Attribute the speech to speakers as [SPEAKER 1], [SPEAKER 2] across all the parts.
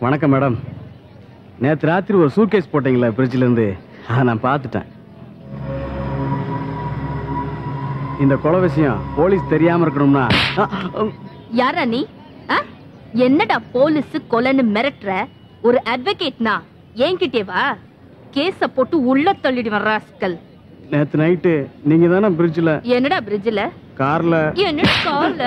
[SPEAKER 1] வணக்கம் மேடம் நேற்று ராத்திரி ஒரு சூட்கேஸ் போட்டீங்களா ஃப்ரிட்ஜில் இருந்து அதை நான் பார்த்துட்டேன் இந்த கொலை விஷயம் போலீஸ் தெரியாம இருக்கணும்னா அ, அ,
[SPEAKER 2] யாரா நீ ஆ? என்னடா போலீஸ் கொலைன்னு மிரட்டுற ஒரு அட்வொகேட்னா என்கிட்டே வா கேஸ போட்டு உள்ள தள்ளிடுவேன் ராஸ்கல்
[SPEAKER 1] நேத்து நைட்டு நீங்க தானே பிரிட்ஜில்
[SPEAKER 2] என்னடா பிரிட்ஜ்ல
[SPEAKER 1] கார்ல
[SPEAKER 2] என்னடா கார்ல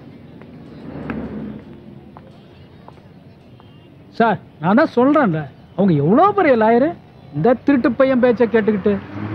[SPEAKER 3] சார் நான் தான் சொல்றேன்ல அவங்க எவ்வளோ பெரிய லாயரு இந்த திருட்டு பையன் பேச்சை கேட்டுக்கிட்டு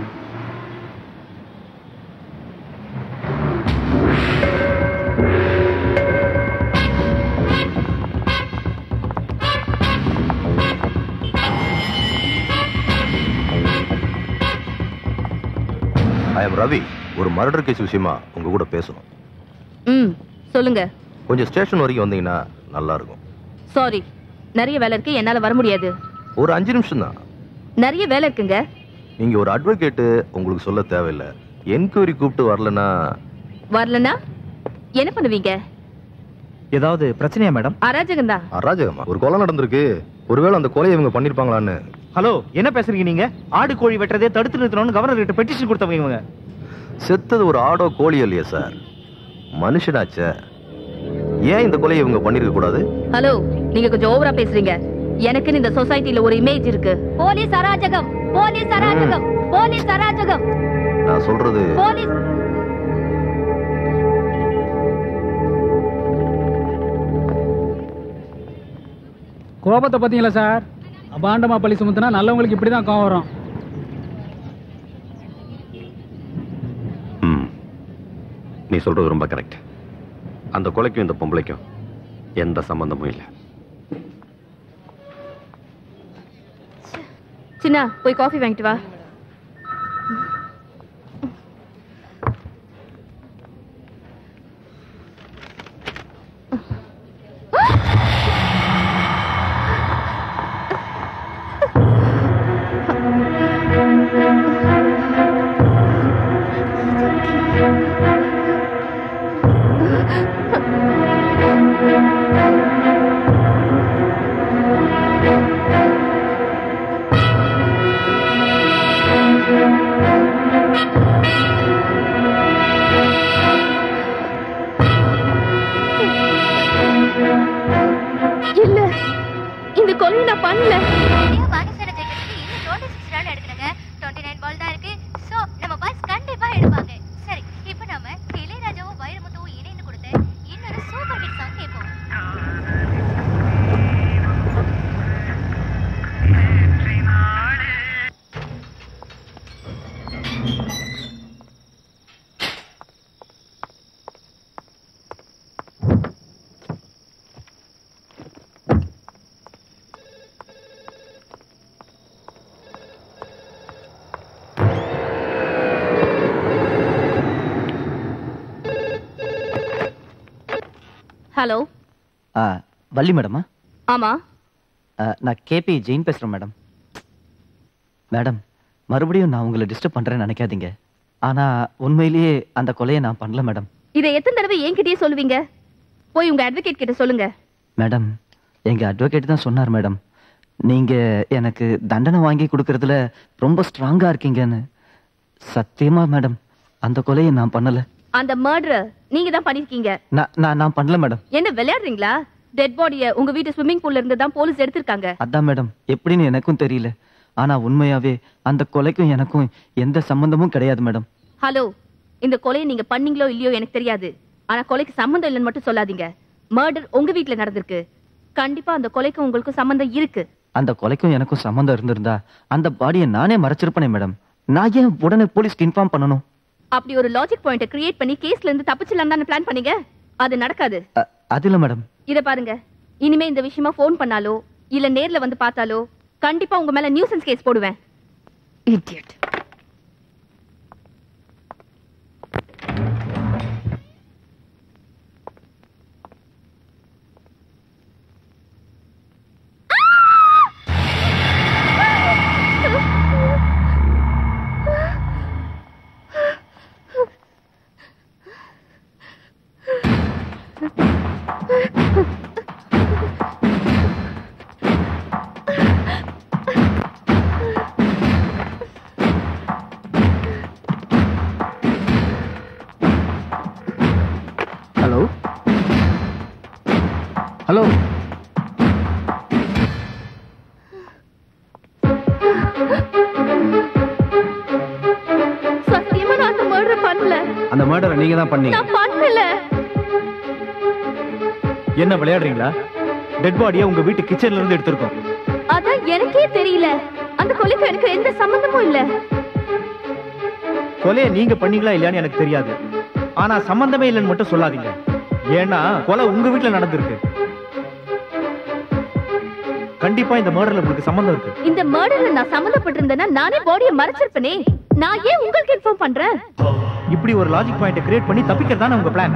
[SPEAKER 4] ஐ எம் ரவி ஒரு மர்டர் கேஸ் விஷயமா உங்க கூட பேசணும்
[SPEAKER 2] ம் சொல்லுங்க
[SPEAKER 4] கொஞ்சம் ஸ்டேஷன் வரைக்கும் வந்தீங்கன்னா நல்லா இருக்கும்
[SPEAKER 2] சாரி நிறைய வேலை இருக்கு என்னால வர முடியாது
[SPEAKER 4] ஒரு அஞ்சு நிமிஷம் தான்
[SPEAKER 2] நிறைய வேலை இருக்குங்க
[SPEAKER 4] நீங்க ஒரு அட்வொகேட்டு உங்களுக்கு சொல்ல தேவையில்லை என்கொயரி கூப்பிட்டு வரலன்னா
[SPEAKER 2] வரலனா என்ன பண்ணுவீங்க
[SPEAKER 5] ஏதாவது பிரச்சனையா மேடம்
[SPEAKER 2] அராஜகம் தான்
[SPEAKER 4] அராஜகமா ஒரு கொலை நடந்திருக்கு ஒருவேளை அந்த கொலையை இவங்க பண்ணிருப்பாங்களான்னு
[SPEAKER 5] ஹலோ என்ன பேசுறீங்க நீங்க ஆடு கோழி வெட்டுறதே தடுத்து நிறுத்தணும்னு கவர்னர் கிட்ட பெட்டிஷன் கொடுத்தவங்க இவங்க
[SPEAKER 4] செத்தது ஒரு ஆடோ கோழி இல்லையா சார் மனுஷனாச்சே ஏன் இந்த கொலையை இவங்க பண்ணிருக்க கூடாது
[SPEAKER 2] ஹலோ நீங்க கொஞ்சம் ஓவரா பேசுறீங்க எனக்குன்னு இந்த சொசைட்டில ஒரு இமேஜ் இருக்கு போலீஸ் அராஜகம் போலீஸ் அராஜகம் போலீஸ் அராஜகம்
[SPEAKER 4] நான் சொல்றது
[SPEAKER 2] போலீஸ்
[SPEAKER 3] கோபத்தை பார்த்தீங்களா சார் அபாண்டமா பழி சுமத்துனா நல்லவங்களுக்கு இப்படி தான் கோவம் வரும்
[SPEAKER 6] ம் நீ சொல்றது ரொம்ப கரெக்ட் அந்த கொலைக்கும் இந்த பொம்பளைக்கும் எந்த சம்பந்தமும் இல்லை
[SPEAKER 2] சின்ன போய் காஃபி வாங்கிட்டு வா இல்ல இந்த கொலை நான் பண்ணல
[SPEAKER 7] பாகிஸ்தானை ஜெயிக்கிறதுக்கு இன்னும் டுவெண்ட்டி சிக்ஸ் ரன் எடுக்கணுங்க டுவெண்ட்டி நைன் பால் தான் இருக்கு ஸோ நம்ம பாய்ஸ் கண்டிப்பா எடுப்பாங்க சரி இப்போ நாம இளையராஜாவும் வைரமுத்துவும் இணைந்து கொடுத்த இன்னொரு சூப்பர் ஹிட் சாங் கேட்போம்
[SPEAKER 2] ஹலோ
[SPEAKER 5] ஆ, வள்ளி மேடமா
[SPEAKER 2] ஆமா
[SPEAKER 5] ஆ, நான் கேபி ஜெயின் பேசுறேன் மேடம் மேடம் மறுபடியும் நான் உங்களை டிஸ்டர்ப் பண்றேன்னு நினைக்காதீங்க ஆனா உண்மையிலேயே அந்த கொலையை நான் பண்ணல மேடம்
[SPEAKER 2] இதை எத்தனை தடவை என்கிட்டயே சொல்லுவீங்க போய் உங்க அட்வொகேட் கிட்ட சொல்லுங்க
[SPEAKER 5] மேடம் எங்க அட்வொகேட் தான் சொன்னார் மேடம் நீங்க எனக்கு தண்டனை வாங்கி கொடுக்கறதுல ரொம்ப ஸ்ட்ராங்கா இருக்கீங்கன்னு சத்தியமா மேடம் அந்த கொலையை நான் பண்ணல
[SPEAKER 2] அந்த மர்டர் நீங்க தான் பண்ணிருக்கீங்க
[SPEAKER 5] நான் நான் நான் பண்ணல மேடம்
[SPEAKER 2] என்ன விளையாடுறீங்களா டெட் பாடிய உங்க வீட்டு ஸ்விம்மிங் பூல்ல இருந்து தான் போலீஸ் எடுத்திருக்காங்க
[SPEAKER 5] அதான் மேடம் எப்படின்னு எனக்கும் தெரியல ஆனா உண்மையாவே அந்த கொலைக்கும் எனக்கும் எந்த சம்பந்தமும் கிடையாது மேடம்
[SPEAKER 2] ஹலோ இந்த கொலையை நீங்க பண்ணீங்களோ இல்லையோ எனக்கு தெரியாது ஆனா கொலைக்கு சம்மந்தம் இல்லைன்னு மட்டும் சொல்லாதீங்க மர்டர் உங்க வீட்ல நடந்திருக்கு கண்டிப்பா அந்த கொலைக்கு உங்களுக்கு சம்மந்தம் இருக்கு
[SPEAKER 5] அந்த கொலைக்கும் எனக்கும் சம்மந்தம் இருந்திருந்தா அந்த பாடியை நானே மறைச்சிருப்பனே மேடம் நான் ஏன் உடனே போலீஸ்க்கு இன்ஃபார்ம் பண்ணணும்
[SPEAKER 2] அப்படி ஒரு லாஜிக் பாயிண்ட கிரியேட் பண்ணி கேஸ்ல இருந்து தப்பிச்சிடலாம் தானே பிளான் பண்ணீங்க அது நடக்காது
[SPEAKER 5] அ- அது இல்ல மேடம்
[SPEAKER 2] இத பாருங்க இனிமே இந்த விஷயமா ஃபோன் பண்ணாலோ இல்ல நேர்ல வந்து பார்த்தாலோ கண்டிப்பா உங்க மேல நியூசன்ஸ் கேஸ் போடுவேன் Idiot.
[SPEAKER 1] ஹலோ
[SPEAKER 2] சத்தியமா நான் அந்த மர்டர் பண்ணல
[SPEAKER 1] அந்த மர்டரை நீங்க தான் பண்ணீங்க
[SPEAKER 2] நான் பண்ணல
[SPEAKER 1] என்ன விளையாடுறீங்களா டெட் பாடியை உங்க வீட்டு கிச்சன்ல இருந்து எடுத்திருக்கோம்
[SPEAKER 2] அதான் எனக்கே தெரியல அந்த கொலைக்கு எனக்கு எந்த சம்பந்தமும் இல்ல
[SPEAKER 1] கொலையை நீங்க பண்ணீங்களா இல்லையான்னு எனக்கு தெரியாது ஆனா சம்பந்தமே இல்லைன்னு மட்டும் சொல்லாதீங்க ஏன்னா கொலை உங்க வீட்டுல நடந்திருக்கு கண்டிப்பா இந்த மர்டர்ல உங்களுக்கு சம்பந்தம் இருக்கு
[SPEAKER 2] இந்த மர்டர்ல நான் சம்மந்தப்பட்டிருந்தேன்னா நானே பாடியை மறைச்சிருப்பனே நான் ஏன் உங்களுக்கு இன்ஃபார்ம் பண்றேன்
[SPEAKER 1] இப்படி ஒரு லாஜிக் பாயிண்ட் கிரியேட் பண்ணி தப்பிக்கிறதான உங்க பிளான்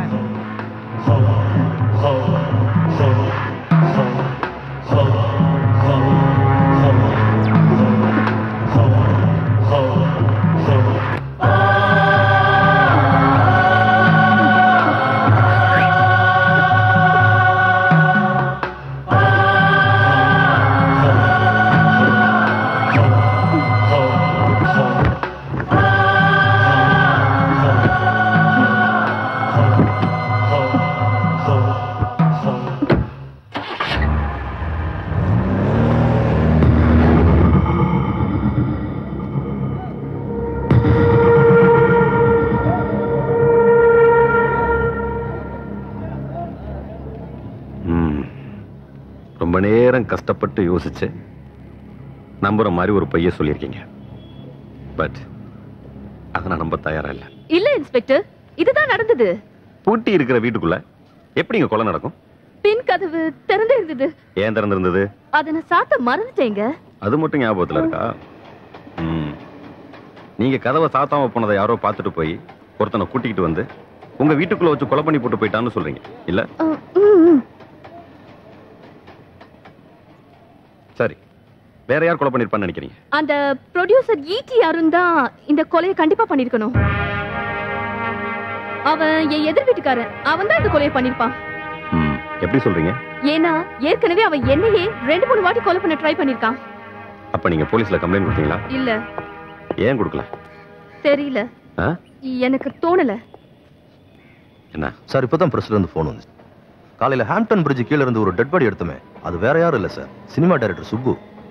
[SPEAKER 6] ம். ரொம்ப நேரம் கஷ்டப்பட்டு யோசிச்சு நம்புற மாதிரி ஒரு பைய சொல்லியிருக்கீங்க பட் அதை நான் நம்ப தயாரா இல்ல
[SPEAKER 2] இல்ல இன்ஸ்பெக்டர் இதுதான் நடந்தது
[SPEAKER 6] பூட்டி இருக்கிற வீட்டுக்குள்ள எப்படிங்க கொலை நடக்கும்
[SPEAKER 2] பின் கதவு திறந்து இருந்தது
[SPEAKER 6] ஏன் திறந்திருந்தது
[SPEAKER 2] அதை நான் சாத்த மறந்துட்டேங்க
[SPEAKER 6] அது மட்டும் ஞாபகத்துல இருக்கா ம். நீங்க கதவை சாத்தாம போனதை யாரோ பார்த்துட்டு போய் ஒருத்தனை கூட்டிக்கிட்டு வந்து உங்க வீட்டுக்குள்ள வச்சு கொலை பண்ணி போட்டு போயிட்டான்னு சொல்றீங்க இல்ல
[SPEAKER 2] அஹ், ம், ம்.
[SPEAKER 6] சரி வேற யார் கொலை பண்ணிருப்பான்னு நினைக்கிறீங்க
[SPEAKER 2] அந்த ப்ரொடியூசர் ஈடி அருண் தான் இந்த கொலையை கண்டிப்பா பண்ணிருக்கணும் அவன் என் எதிர் வீட்டுக்காரன் அவன் தான் இந்த கொலையை பண்ணிருப்பான்
[SPEAKER 6] ம். எப்படி சொல்றீங்க
[SPEAKER 2] ஏன்னா ஏற்கனவே அவன் என்னையே ரெண்டு மூணு வாட்டி கொலை பண்ண ட்ரை பண்ணிருக்கான்
[SPEAKER 6] அப்ப நீங்க போலீஸ்ல கம்ப்ளைண்ட் கொடுத்தீங்களா
[SPEAKER 2] இல்ல
[SPEAKER 6] ஏன் கொடுக்கல
[SPEAKER 2] தெரியல
[SPEAKER 6] ஆ?
[SPEAKER 2] எனக்கு தோணல
[SPEAKER 6] என்ன
[SPEAKER 4] சார் இப்பதான் பிரஸ்ல இருந்து ஃபோன் வந்துச்சு காலையில ஹாம்ப்டன் பிரிட்ஜ் கீழ இருந்து ஒரு டெட் பாடி எடுத்தோமே அது வேற யாரும் இல்ல சார் சினிமா டைரக்டர் சுப்பு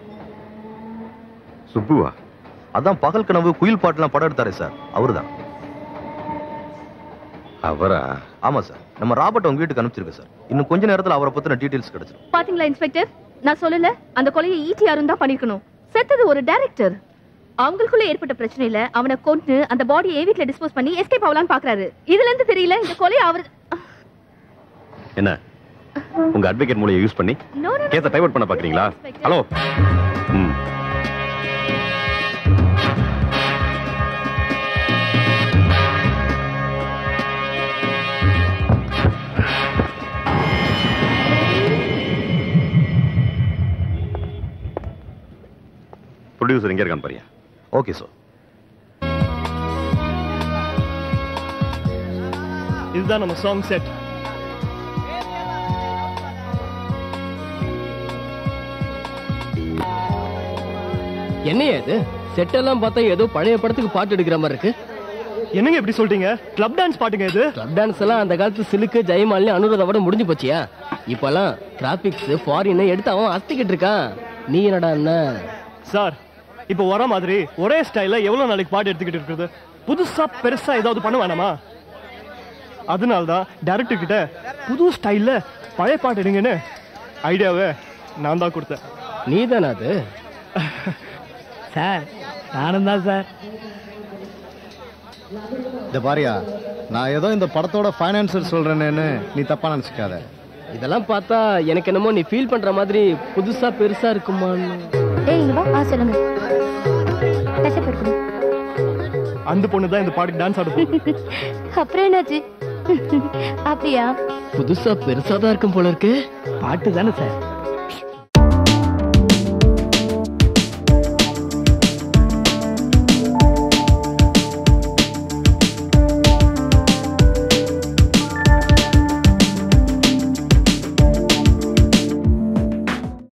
[SPEAKER 6] சுப்புவா
[SPEAKER 4] அதான் பகல் கனவு குயில் பாட்டுலாம் படம் எடுத்தாரே சார் அவர்தான்
[SPEAKER 6] அவரா
[SPEAKER 4] ஆமா சார் நம்ம ராபர்ட் உங்க வீட்டுக்கு அனுப்பிச்சிருக்கு சார் இன்னும் கொஞ்ச நேரத்துல அவரை பத்தின டீடைல்ஸ் கிடைச்சிரும்
[SPEAKER 2] பாத்தீங்களா இன்ஸ்பெக்டர் நான் சொல்லல அந்த கொலையை ஈடி அருண் தான் பண்ணிருக்கணும் செத்தது ஒரு டைரக்டர் அவங்களுக்குள்ள ஏற்பட்ட பிரச்சனையில அவனை கொண்டு அந்த பாடியை என் வீட்ல டிஸ்போஸ் பண்ணி எஸ்கேப் ஆகலாம்னு பாக்குறாரு இதுல இருந்து தெரியல இந்த கொலையை அவர்
[SPEAKER 6] என்ன உங்க அட்வொகேட் மூலையை யூஸ் பண்ணி
[SPEAKER 2] நோ நோ
[SPEAKER 6] கேஸை டைவர்ட் பண்ண பாக்குறீங்களா ஹலோ ம் ப்ரொடியூசர் எங்க இருக்கான்னு பாரியா
[SPEAKER 4] ஓகே சார்
[SPEAKER 8] இதுதான் நம்ம சாங் செட்
[SPEAKER 9] என்னையா இது செட்டெல்லாம் பார்த்தா ஏதோ பழைய படத்துக்கு பாட்டு எடுக்கிற மாதிரி இருக்கு
[SPEAKER 8] என்னங்க இப்படி சொல்லிட்டீங்க கிளப் டான்ஸ் பாட்டுங்க இது
[SPEAKER 9] கிளப் டான்ஸ் எல்லாம் அந்த காலத்து சிலுக்கு ஜெயமாலினி அனுராதா விட முடிஞ்சு போச்சியா இப்பெல்லாம் டிராபிக்ஸ் ஃபாரின் எடுத்து அவன் அஸ்திக்கிட்டு இருக்கான் நீ என்னடா என்ன
[SPEAKER 8] சார் இப்போ வர மாதிரி ஒரே ஸ்டைல்ல எவ்வளவு நாளைக்கு பாட்டு எடுத்துக்கிட்டு இருக்குது புதுசா பெருசா ஏதாவது பண்ண வேணாமா அதனால தான் டேரக்டர் கிட்ட புது ஸ்டைல்ல பழைய பாட்டு எடுங்கன்னு ஐடியாவை நான் தான் கொடுத்தேன்
[SPEAKER 9] நீ தானே அது
[SPEAKER 3] சார் நானும் தான் சார்
[SPEAKER 10] இந்த பாரியா நான் ஏதோ இந்த படத்தோட ஃபைனான்சர் சொல்றேன்னு நீ தப்பா நினைச்சுக்காத
[SPEAKER 9] இதெல்லாம் பார்த்தா எனக்கு என்னமோ நீ ஃபீல் பண்ற மாதிரி புதுசா பெருசா இருக்குமான்னு
[SPEAKER 7] ஏய் இங்க வா ஆ சொல்லுங்க கசப்பு இருக்கணும்
[SPEAKER 8] அந்த பொண்ணு தான் இந்த பாட்டுக்கு டான்ஸ் ஆட போகுது
[SPEAKER 7] அப்புறம் என்னாச்சு அப்படியா
[SPEAKER 9] புதுசா பெருசா தான் இருக்கும் போல இருக்கு
[SPEAKER 3] பாட்டு தானே சார்